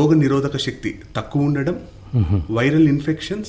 రోగ నిరోధక శక్తి తక్కువ ఉండడం వైరల్ ఇన్ఫెక్షన్స్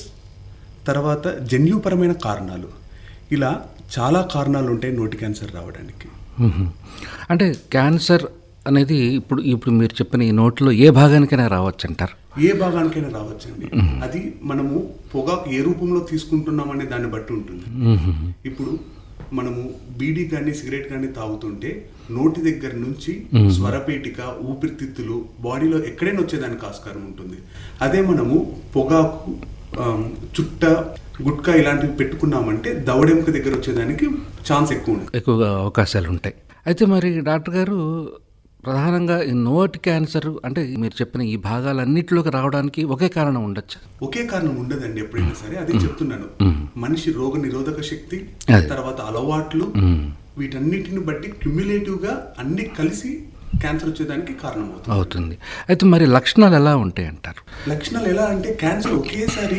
తర్వాత జన్యుపరమైన కారణాలు ఇలా చాలా కారణాలు ఉంటాయి నోటి క్యాన్సర్ రావడానికి మ్మ్. అంటే క్యాన్సర్ అనేది ఇప్పుడు ఇప్పుడు మీరు చెప్పిన ఈ నోట్లో ఏ భాగానికైనా రావచ్చు అంటారు ఏ భాగానికైనా రావచ్చండి అది మనము పొగాకు ఏ రూపంలో తీసుకుంటున్నామనే దాన్ని బట్టి ఉంటుంది ఇప్పుడు మనము బీడీ కానీ సిగరెట్ కానీ తాగుతుంటే నోటి దగ్గర నుంచి స్వరపేటిక ఊపిరితిత్తులు బాడీలో ఎక్కడైనా వచ్చేదానికి ఆస్కారం ఉంటుంది అదే మనము పొగాకు ఆమ్, చుట్ట గుట్కా ఇలాంటివి పెట్టుకున్నామంటే దవడెంక దగ్గర వచ్చేదానికి ఛాన్స్ ఎక్కువ ఉంటుంది ఎక్కువగా అవకాశాలు ఉంటాయి అయితే మరి డాక్టర్ గారు ప్రధానంగా ఈ నోటి క్యాన్సర్ అంటే మీరు చెప్పిన ఈ భాగాలన్నిటిలోకి రావడానికి ఒకే కారణం ఉండొచ్చు ఒకే కారణం ఉండదండి ఎప్పుడైనా సరే అదే చెప్తున్నాను మనిషి రోగ నిరోధక శక్తి అదే. తర్వాత అలవాట్లు వీటన్నిటిని బట్టి క్యుములేటివ్ గా అన్ని కలిసి క్యాన్సర్ వచ్చేదానికి కారణం అవుతుంది అవుతుంది అయితే మరి లక్షణాలు ఎలా ఉంటాయి అంటారు లక్షణాలు ఎలా అంటే క్యాన్సర్ ఒకేసారి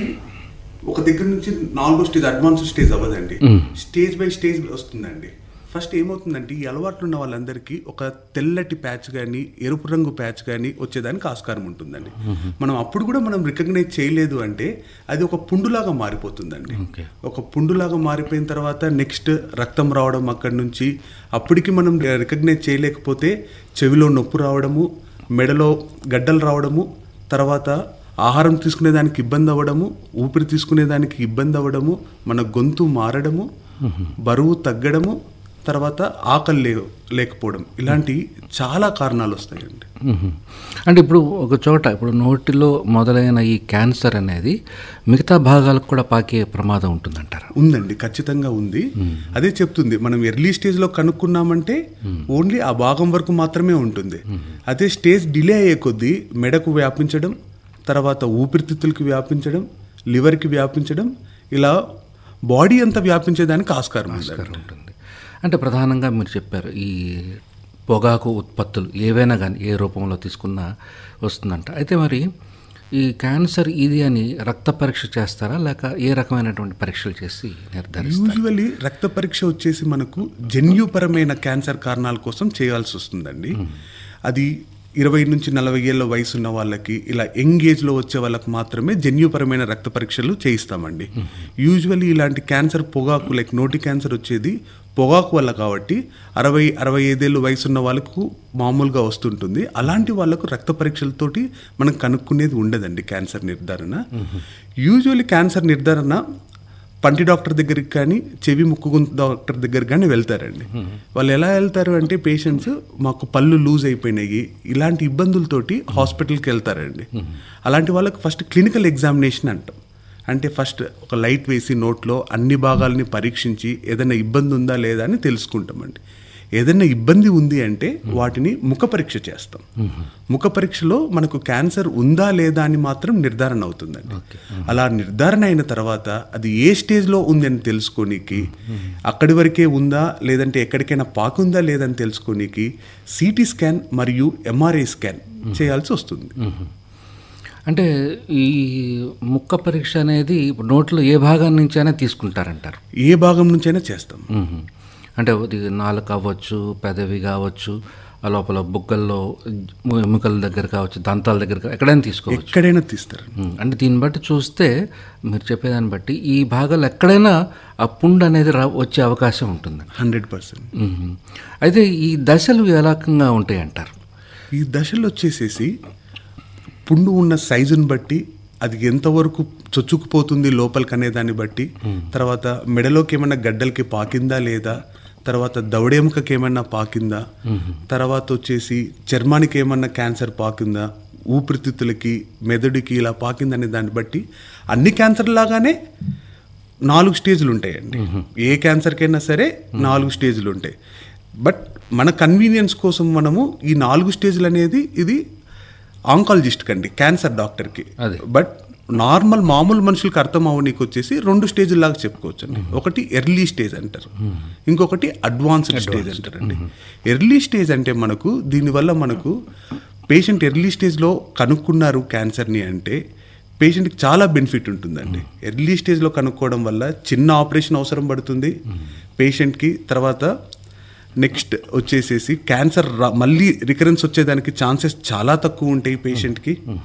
ఒక దగ్గర నుంచి నాలుగో స్టేజ్ అడ్వాన్స్ స్టేజ్ అవ్వదండి స్టేజ్ బై స్టేజ్ వస్తుందండి ఫస్ట్ ఏమవుతుందంటే ఈ అలవాట్లు ఉన్న వాళ్ళందరికీ ఒక తెల్లటి ప్యాచ్ కానీ ఎరుపు రంగు ప్యాచ్ కానీ వచ్చేదానికి ఆస్కారం ఉంటుందండి మనం అప్పుడు కూడా మనం రికగ్నైజ్ చేయలేదు అంటే అది ఒక పుండులాగా మారిపోతుందండి ఓకే ఒక పుండులాగా మారిపోయిన తర్వాత నెక్స్ట్ రక్తం రావడం అక్కడి నుంచి అప్పటికి మనం రికగ్నైజ్ చేయలేకపోతే చెవిలో నొప్పి రావడము మెడలో గడ్డలు రావడము తర్వాత ఆహారం తీసుకునేదానికి ఇబ్బంది అవ్వడము ఊపిరి తీసుకునేదానికి ఇబ్బంది అవ్వడము మన గొంతు మారడము బరువు తగ్గడము తర్వాత ఆకలి లే లేకపోవడం ఇలాంటి చాలా కారణాలు వస్తాయండి మ్మ్. అంటే ఇప్పుడు ఒక చోట ఇప్పుడు నోటిలో మొదలైన ఈ క్యాన్సర్ అనేది మిగతా భాగాలకు కూడా పాకే ప్రమాదం ఉంటుందంటారు ఉందండి ఖచ్చితంగా ఉంది అదే చెప్తుంది మనం ఎర్లీ స్టేజ్ లో కనుక్కున్నామంటే ఓన్లీ ఆ భాగం వరకు మాత్రమే ఉంటుంది అదే స్టేజ్ డిలే అయ్యే కొద్దీ మెడకు వ్యాపించడం తర్వాత ఊపిరితిత్తులకి వ్యాపించడం లివర్కి వ్యాపించడం ఇలా బాడీ అంతా వ్యాపించేదానికి ఆస్కారం ఉంది ఉంటుంది అంటే ప్రధానంగా మీరు చెప్పారు ఈ పొగాకు ఉత్పత్తులు ఏవైనా కానీ ఏ రూపంలో తీసుకున్నా వస్తుందంట అయితే మరి ఈ క్యాన్సర్ ఇది అని రక్త పరీక్ష చేస్తారా లేక ఏ రకమైనటువంటి పరీక్షలు చేసి నిర్ధారిస్తారు యూజువలీ రక్త పరీక్ష వచ్చేసి మనకు జన్యుపరమైన క్యాన్సర్ కారణాల కోసం చేయాల్సి వస్తుందండి అది ఇరవై నుంచి నలభై ఏళ్ళ వయసు ఉన్న వాళ్ళకి ఇలా యంగ్ ఏజ్లో వచ్చే వాళ్ళకి మాత్రమే జన్యుపరమైన రక్త పరీక్షలు చేయిస్తామండి యూజువల్లీ ఇలాంటి క్యాన్సర్ పొగాకు లైక్ నోటి క్యాన్సర్ వచ్చేది పొగాకు వల్ల కాబట్టి అరవై అరవై ఐదేళ్ళు వయసు ఉన్న వాళ్ళకు మామూలుగా వస్తుంటుంది అలాంటి వాళ్ళకు రక్త పరీక్షలతోటి మనం కనుక్కునేది ఉండదండి క్యాన్సర్ నిర్ధారణ యూజువల్లీ క్యాన్సర్ నిర్ధారణ పంటి డాక్టర్ దగ్గరికి కానీ చెవి ముక్కు గొంతు డాక్టర్ దగ్గర కానీ వెళ్తారండి వాళ్ళు ఎలా వెళ్తారు అంటే పేషెంట్స్ మాకు పళ్ళు లూజ్ అయిపోయినాయి ఇలాంటి ఇబ్బందులతోటి హాస్పిటల్కి వెళ్తారండి అలాంటి వాళ్ళకి ఫస్ట్ క్లినికల్ ఎగ్జామినేషన్ అంటాం అంటే ఫస్ట్ ఒక లైట్ వేసి నోట్లో అన్ని భాగాలని పరీక్షించి ఏదైనా ఇబ్బంది ఉందా లేదా అని తెలుసుకుంటామండి ఏదైనా ఇబ్బంది ఉంది అంటే వాటిని ముఖ పరీక్ష చేస్తాం ముఖ పరీక్షలో మనకు క్యాన్సర్ ఉందా లేదా అని మాత్రం నిర్ధారణ అవుతుందండి అలా నిర్ధారణ అయిన తర్వాత అది ఏ స్టేజ్లో ఉంది అని తెలుసుకోనికి అక్కడి వరకే ఉందా లేదంటే ఎక్కడికైనా పాకుందా లేదని తెలుసుకోనికి సిటీ స్కాన్ మరియు ఎంఆర్ఐ స్కాన్ చేయాల్సి వస్తుంది అంటే ఈ ముక్క పరీక్ష అనేది ఇప్పుడు నోట్లో ఏ భాగం నుంచి అయినా తీసుకుంటారంటారు ఏ భాగం నుంచైనా చేస్తాం మ్మ్. అంటే అది నాలుక అవ్వచ్చు పెదవి కావచ్చు ఆ లోపల బుగ్గల్లో ఎముకల దగ్గర కావచ్చు దంతాల దగ్గర కావచ్చు, ఎక్కడైనా తీసుకోవచ్చు ఎక్కడైనా తీస్తారు మ్మ్. అంటే దీన్ని బట్టి చూస్తే మీరు చెప్పేదాన్ని బట్టి ఈ భాగాలు ఎక్కడైనా ఆ పుండు అనేది రా వచ్చే అవకాశం ఉంటుంది హండ్రెడ్ పర్సెంట్ మ్మ్. అయితే ఈ దశలు ఏ రకంగా ఉంటాయి అంటారు ఈ దశలు వచ్చేసేసి పుండు ఉన్న సైజుని బట్టి అది ఎంతవరకు చొచ్చుకుపోతుంది లోపలికి అనే దాన్ని బట్టి తర్వాత మెడలోకి ఏమైనా గడ్డలకి పాకిందా లేదా తర్వాత దవడెముకకి ఏమన్నా పాకిందా తర్వాత వచ్చేసి చర్మానికి ఏమన్నా క్యాన్సర్ పాకిందా ఊపిరితిత్తులకి మెదడుకి ఇలా పాకిందనే దాన్ని బట్టి అన్ని క్యాన్సర్ లాగానే నాలుగు స్టేజ్లు ఉంటాయండి ఏ క్యాన్సర్కైనా సరే నాలుగు స్టేజ్లు ఉంటాయి బట్ మన కన్వీనియన్స్ కోసం మనము ఈ నాలుగు స్టేజ్లు అనేది ఇది ఆంకాలజిస్ట్ కండి క్యాన్సర్ డాక్టర్కి అదే. బట్ నార్మల్ మామూలు మనుషులకు అర్థం అవనీకి వచ్చేసి రెండు స్టేజ్ల లాగా చెప్పుకోవచ్చు అండి ఒకటి ఎర్లీ స్టేజ్ అంటారు ఇంకొకటి అడ్వాన్స్డ్ స్టేజ్ అంటారండి ఎర్లీ స్టేజ్ అంటే మనకు దీనివల్ల మనకు పేషెంట్ ఎర్లీ స్టేజ్లో కనుక్కున్నారు క్యాన్సర్ని అంటే పేషెంట్కి చాలా బెనిఫిట్ ఉంటుందండి ఎర్లీ స్టేజ్లో కనుక్కోవడం వల్ల చిన్న ఆపరేషన్ అవసరం పడుతుంది పేషెంట్కి తర్వాత నెక్స్ట్ వచ్చేసేసి క్యాన్సర్ రా- మళ్ళీ రికరెన్స్ వచ్చేదానికి ఛాన్సెస్ చాలా తక్కువ ఉంటాయి పేషెంట్కి